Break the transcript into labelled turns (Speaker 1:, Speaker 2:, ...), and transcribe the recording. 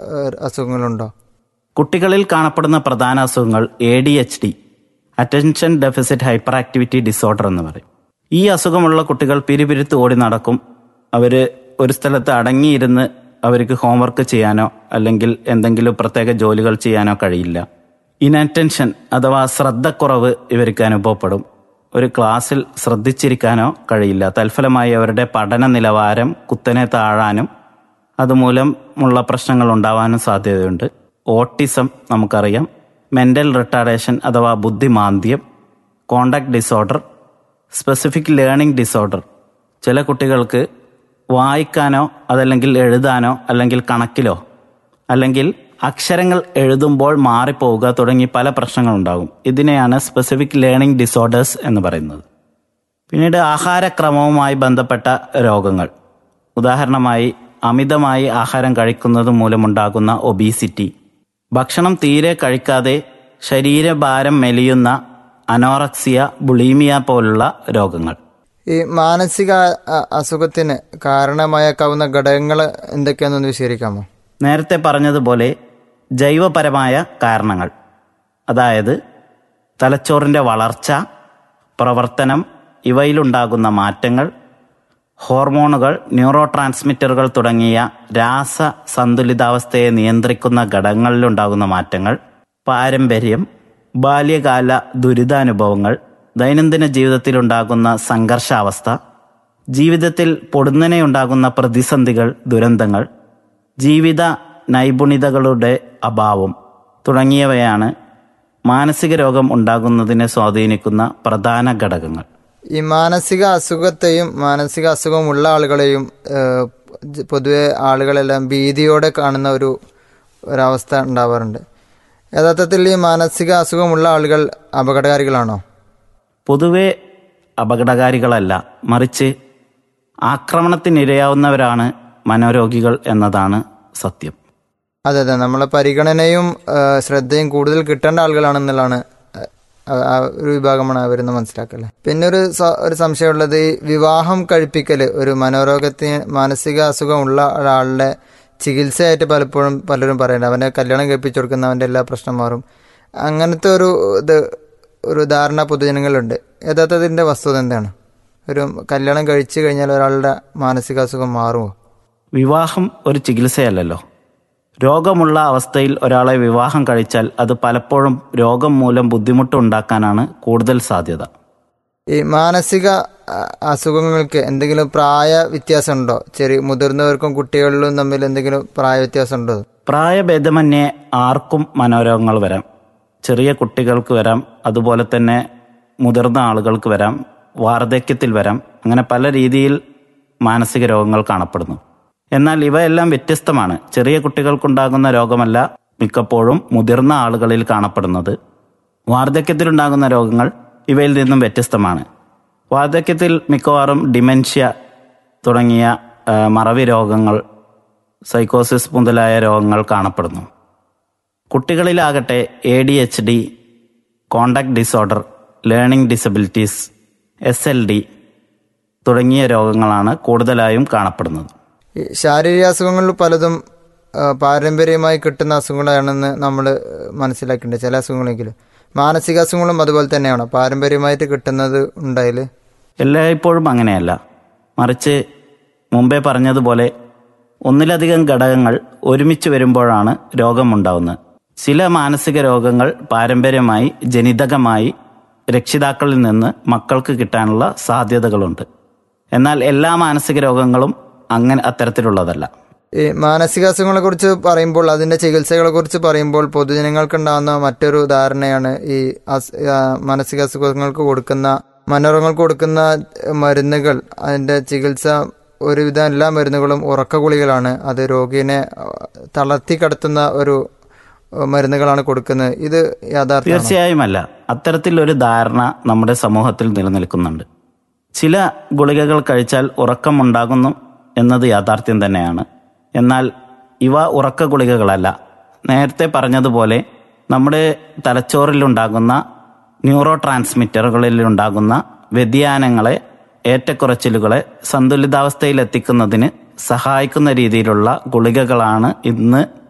Speaker 1: ഏഹ്, അസുഖങ്ങളുണ്ടോ
Speaker 2: കുട്ടികളിൽ കാണപ്പെടുന്ന പ്രധാന അസുഖങ്ങൾ A D H D attention deficit hyperactivity disorder എന്ന് പറയും ഈ അസുഖമുള്ള കുട്ടികൾ പിരിപിരുത്ത് ഓടി നടക്കും അവര് ഒരു സ്ഥലത്ത് അടങ്ങിയിരുന്ന് അവർക്ക് ഹോംവർക്ക് ചെയ്യാനോ അല്ലെങ്കിൽ എന്തെങ്കിലും പ്രത്യേക ജോലികൾ ചെയ്യാനോ കഴിയില്ല ഇനറ്റൻഷൻ അഥവാ ശ്രദ്ധക്കുറവ് ഇവർക്ക് അനുഭവപ്പെടും ഒരു ക്ലാസ്സിൽ ശ്രദ്ധിച്ചിരിക്കാനോ കഴിയില്ല തൽഫലമായി അവരുടെ പഠന നിലവാരം കുത്തനെ താഴാനും അതുമൂലമുള്ള പ്രശ്നങ്ങൾ ഉണ്ടാവാനും സാധ്യതയുണ്ട് ഓട്ടിസം നമുക്കറിയാം മെന്റൽ റിട്ടാർഡേഷൻ അഥവാ ബുദ്ധിമാന്ദ്യം conduct disorder specific learning disorder ചില കുട്ടികൾക്ക് വായിക്കാനോ അതല്ലെങ്കിൽ എഴുതാനോ അല്ലെങ്കിൽ കണക്കിലോ അല്ലെങ്കിൽ അക്ഷരങ്ങൾ എഴുതുമ്പോൾ മാറിപ്പോവുക തുടങ്ങി പല പ്രശ്നങ്ങളുണ്ടാകും ഇതിനെയാണ് സ്പെസിഫിക് ലേണിംഗ് ഡിസോർഡേഴ്സ് എന്ന് പറയുന്നത് പിന്നീട് ആഹാരക്രമവുമായി ബന്ധപ്പെട്ട രോഗങ്ങൾ ഉദാഹരണമായി അമിതമായി ആഹാരം കഴിക്കുന്നത് മൂലമുണ്ടാകുന്ന ഒബീസിറ്റി ഭക്ഷണം തീരെ കഴിക്കാതെ ശരീരഭാരം മെലിയുന്ന അനോറക്സിയ ബുളീമിയ പോലുള്ള രോഗങ്ങൾ
Speaker 1: ഈ മാനസിക അ- അസുഖത്തിന് കാരണമായേക്കാവുന്ന ഘടകങ്ങൾ എന്തൊക്കെയാണെന്ന് വിശദീകരിക്കാമോ
Speaker 2: നേരത്തെ പറഞ്ഞതുപോലെ ജൈവപരമായ കാരണങ്ങൾ അതായത് തലച്ചോറിൻ്റെ വളർച്ച പ്രവർത്തനം ഇവയിലുണ്ടാകുന്ന മാറ്റങ്ങൾ ഹോർമോണുകൾ ന്യൂറോ ട്രാൻസ്മിറ്ററുകൾ തുടങ്ങിയ രാസ സന്തുലിതാവസ്ഥയെ നിയന്ത്രിക്കുന്ന ഘടകങ്ങളിലുണ്ടാകുന്ന മാറ്റങ്ങൾ പാരമ്പര്യം ബാല്യകാല ദുരിതാനുഭവങ്ങൾ ദൈനംദിന ജീവിതത്തിലുണ്ടാകുന്ന സംഘർഷാവസ്ഥ ജീവിതത്തിൽ പൊടുന്നനെയുണ്ടാകുന്ന പ്രതിസന്ധികൾ ദുരന്തങ്ങൾ ജീവിത നൈപുണിതകളുടെ അഭാവം തുടങ്ങിയവയാണ് മാനസിക രോഗം ഉണ്ടാകുന്നതിനെ സ്വാധീനിക്കുന്ന പ്രധാന ഘടകങ്ങൾ
Speaker 1: ഈ മാനസിക അസുഖത്തെയും മാനസിക അസുഖമുള്ള ആളുകളെയും ഏഹ്, ജ- പൊതുവെ ആളുകളെല്ലാം ഭീതിയോടെ കാണുന്ന ഒരു ഒരവസ്ഥ ഉണ്ടാവാറുണ്ട് യഥാർത്ഥത്തിൽ ഈ മാനസിക അസുഖമുള്ള ആളുകൾ അപകടകാരികളാണോ
Speaker 2: പൊതുവെ അപകടകാരികളല്ല മറിച്ച് ആക്രമണത്തിനിരയാവുന്നവരാണ് മനോരോഗികൾ എന്നതാണ് സത്യം
Speaker 1: അതെ അതെ നമ്മളെ പരിഗണനയും ഏഹ്, ശ്രദ്ധയും കൂടുതൽ കിട്ടേണ്ട ആളുകളാണെന്നുള്ളതാണ് ആ- ആ ഒരു വിഭാഗമാണ് അവരെന്ന് മനസ്സിലാക്കല്ലേ പിന്നെ ഒരു സ- ഒരു സംശയമുള്ളത് ഈ വിവാഹം കഴിപ്പിക്കല് ഒരു മനോരോഗത്തിന് മാനസിക അസുഖമുള്ള ഒരാളുടെ ചികിത്സയായിട്ട് പലപ്പോഴും പലരും പറയുന്നുണ്ട് അവനെ കല്യാണം കഴിപ്പിച്ചു കൊടുക്കുന്ന അവൻ്റെ എല്ലാ പ്രശ്നം മാറും അങ്ങനത്തെ ഒരു ഇത് ഒരു ധാരണ പൊതുജനങ്ങളുണ്ട് യഥാർത്ഥത്തിൻ്റെ വസ്തുത എന്താണ് ഒരു കല്യാണം കഴിച്ചു കഴിഞ്ഞാൽ ഒരാളുടെ മാനസിക അസുഖം മാറുമോ
Speaker 2: വിവാഹം ഒരു ചികിത്സയല്ലല്ലോ രോഗമുള്ള അവസ്ഥയിൽ ഒരാളെ വിവാഹം കഴിച്ചാൽ അത് പലപ്പോഴും രോഗം മൂലം ബുദ്ധിമുട്ടുണ്ടാക്കാനാണ് കൂടുതൽ സാധ്യത
Speaker 1: ഈ മാനസിക അ- അസുഖങ്ങൾക്ക് എന്തെങ്കിലും പ്രായ വ്യത്യാസമുണ്ടോ ചെറിയ മുതിർന്നവർക്കും കുട്ടികളിലും തമ്മിൽ എന്തെങ്കിലും പ്രായ വ്യത്യാസം ഉണ്ടോ
Speaker 2: പ്രായഭേദമന്യേ ആർക്കും മനോരോഗങ്ങൾ വരാം ചെറിയ കുട്ടികൾക്ക് വരാം അതുപോലെ തന്നെ മുതിർന്ന ആളുകൾക്ക് വരാം വാർദ്ധക്യത്തിൽ വരാം അങ്ങനെ പല രീതിയിൽ മാനസിക രോഗങ്ങൾ കാണപ്പെടുന്നു എന്നാൽ ഇവയെല്ലാം വ്യത്യസ്തമാണ് ചെറിയ കുട്ടികൾക്കുണ്ടാകുന്ന രോഗമല്ല മിക്കപ്പോഴും മുതിർന്ന ആളുകളിൽ കാണപ്പെടുന്നത് വാർദ്ധക്യത്തിലുണ്ടാകുന്ന രോഗങ്ങൾ ഇവയിൽ നിന്നും വ്യത്യസ്തമാണ് വാർദ്ധക്യത്തിൽ മിക്കവാറും ഡിമെൻഷ്യ തുടങ്ങിയ ആ, മറവി രോഗങ്ങൾ സൈക്കോസിസ് മുതലായ രോഗങ്ങൾ കാണപ്പെടുന്നു കുട്ടികളിലാകട്ടെ A D H D conduct disorder learning disabilities S L D തുടങ്ങിയ രോഗങ്ങളാണ് കൂടുതലായും കാണപ്പെടുന്നത്
Speaker 1: ഈ ശാരീരിക അസുഖങ്ങളിൽ പലതും ആ, പാരമ്പര്യമായി കിട്ടുന്ന അസുഖങ്ങളാണെന്ന് നമ്മൾ മനസ്സിലാക്കിയിട്ടുണ്ട് ചില അസുഖങ്ങളെങ്കിലും മാനസിക അസുഖങ്ങളും അതുപോലെ തന്നെയാണോ പാരമ്പര്യമായിട്ട് കിട്ടുന്നത് ഉണ്ടായാൽ
Speaker 2: എല്ലായ്പ്പോഴും അങ്ങനെയല്ല മറിച്ച് മുമ്പേ പറഞ്ഞതുപോലെ ഒന്നിലധികം ഘടകങ്ങൾ ഒരുമിച്ച് വരുമ്പോഴാണ് രോഗമുണ്ടാവുന്നത് ചില മാനസിക രോഗങ്ങൾ പാരമ്പര്യമായി ജനിതകമായി രക്ഷിതാക്കളിൽ നിന്ന് മക്കൾക്ക് കിട്ടാനുള്ള സാധ്യതകളുണ്ട് എന്നാൽ എല്ലാ മാനസിക രോഗങ്ങളും അങ്ങനെ അത്തരത്തിലുള്ളതല്ല
Speaker 1: ഈ മാനസിക അസുഖങ്ങളെ കുറിച്ച് പറയുമ്പോൾ അതിന്റെ ചികിത്സകളെ കുറിച്ച് പറയുമ്പോൾ പൊതുജനങ്ങൾക്കുണ്ടാകുന്ന മറ്റൊരു ധാരണയാണ് ഈ അസ്- ആ, മാനസിക അസുഖങ്ങൾക്ക് കൊടുക്കുന്ന മനോരോഗങ്ങൾക്ക് കൊടുക്കുന്ന മരുന്നുകൾ അതിന്റെ ചികിത്സ ഒരുവിധം എല്ലാ മരുന്നുകളും ഉറക്ക ഗുളികളാണ് അത് രോഗിനെ ആ, തളർത്തി കടത്തുന്ന ഒരു ആ, മരുന്നുകളാണ് കൊടുക്കുന്നത് ഇത് യാഥാർത്ഥ്യമാണ്
Speaker 2: തീർച്ചയായും അല്ല അത്തരത്തിൽ ഒരു ധാരണ നമ്മുടെ സമൂഹത്തിൽ നിലനിൽക്കുന്നുണ്ട് ചില ഗുളികകൾ കഴിച്ചാൽ ഉറക്കം ഉണ്ടാകുന്നു എന്നത് യാഥാർത്ഥ്യം തന്നെയാണ് എന്നാൽ ഇവ ഉറക്ക ഗുളികകളല്ല നേരത്തെ പറഞ്ഞതുപോലെ നമ്മുടെ തലച്ചോറിലുണ്ടാകുന്ന ന്യൂറോ ട്രാൻസ്മിറ്ററുകളിൽ ഉണ്ടാകുന്ന വ്യതിയാനങ്ങളെ ഏറ്റക്കുറച്ചിലുകളെ സന്തുലിതാവസ്ഥയിൽ എത്തിക്കുന്നതിന് സഹായിക്കുന്ന രീതിയിലുള്ള ഗുളികകളാണ് ഇന്ന്